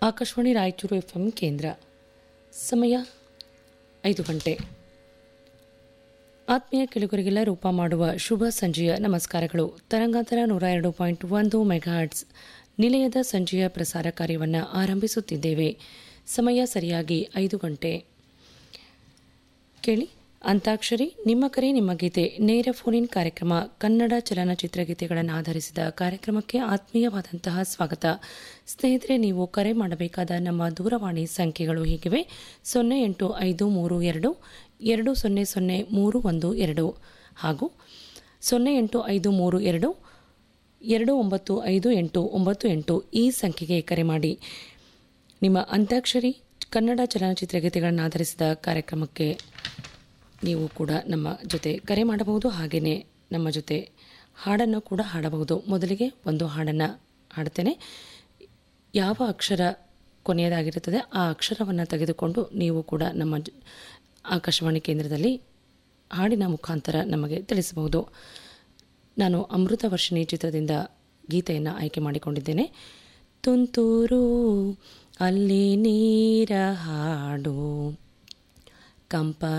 Akashvani Raichur F M ಕೇಂದ್ರ ಸಮಯ ಐದು ಗಂಟೆ ಆತ್ಮೀಯ ಕೆಳಗರಿಗೆಲ್ಲ ರೂಪ ಮಾಡುವ ಶುಭ ಸಂಜೆಯ ನಮಸ್ಕಾರಗಳು ತರಂಗಾಂತರ ನೂರ ಎರಡು ಪಾಯಿಂಟ್ ಒಂದು ಮೆಗಾಹರ್ಟ್ಸ್ ನಿಲಯದ ಸಂಜೆಯ ಪ್ರಸಾರ ಕಾರ್ಯವನ್ನು ಆರಂಭಿಸುತ್ತಿದ್ದೇವೆ ಸಮಯ ಸರಿಯಾಗಿ ಐದು ಗಂಟೆ ಕೇಳಿ ಅಂತಾಕ್ಷರಿ ನಿಮ್ಮ ಕರೆ ನಿಮ್ಮ ಗೀತೆ ನೇರ ಫೋನ್ ಕಾರ್ಯಕ್ರಮ ಕನ್ನಡ ಚಲನಚಿತ್ರ ಗೀತೆಗಳನ್ನು ಆಧರಿಸಿದ ಕಾರ್ಯಕ್ರಮಕ್ಕೆ ಆತ್ಮೀಯವಾದಂತಹ ಸ್ವಾಗತ ಸ್ನೇಹಿತರೆ ನೀವು ಕರೆ ಮಾಡಬೇಕಾದ ನಮ್ಮ ದೂರವಾಣಿ ಸಂಖ್ಯೆಗಳು ಹೀಗಿವೆ ಸೊನ್ನೆ ಎಂಟು ಐದು ಮೂರು ಎರಡು ಎರಡು ಸೊನ್ನೆ ಸೊನ್ನೆ ಮೂರು ಒಂದು ಎರಡು ಹಾಗೂ ಸೊನ್ನೆ ಎಂಟು ಐದು ಮೂರು ಎರಡು ಎರಡು ಒಂಬತ್ತು ಐದು ಎಂಟು ಒಂಬತ್ತು ಎಂಟು ಈ ಸಂಖ್ಯೆಗೆ ಕರೆ ಮಾಡಿ ನಿಮ್ಮ ಅಂತ್ಯಾಕ್ಷರಿ ಕನ್ನಡ ಚಲನಚಿತ್ರ ಗೀತೆಗಳನ್ನು ಆಧರಿಸಿದ ಕಾರ್ಯಕ್ರಮಕ್ಕೆ ನೀವು ಕೂಡ ನಮ್ಮ ಜೊತೆ ಕರೆ ಮಾಡಬಹುದು ಹಾಗೆಯೇ ನಮ್ಮ ಜೊತೆ ಹಾಡನ್ನು ಕೂಡ ಹಾಡಬಹುದು ಮೊದಲಿಗೆ ಒಂದು ಹಾಡನ್ನು ಹಾಡ್ತೇನೆ ಯಾವ ಅಕ್ಷರ ಕೊನೆಯದಾಗಿರುತ್ತದೆ ಆ ಅಕ್ಷರವನ್ನು ತೆಗೆದುಕೊಂಡು ನೀವು ಕೂಡ ನಮ್ಮ ಜ- ಆಕಾಶವಾಣಿ ಕೇಂದ್ರದಲ್ಲಿ ಹಾಡಿನ ಮುಖಾಂತರ ನಮಗೆ ತಿಳಿಸಬಹುದು ನಾನು ಅಮೃತ ವರ್ಷಿಣಿ ಚಿತ್ರದಿಂದ ಗೀತೆಯನ್ನು ಆಯ್ಕೆ ಮಾಡಿಕೊಂಡಿದ್ದೇನೆ ತುಂತುರು ಅಲ್ಲಿ ನೀರ ಹಾಡು ಕಂಪ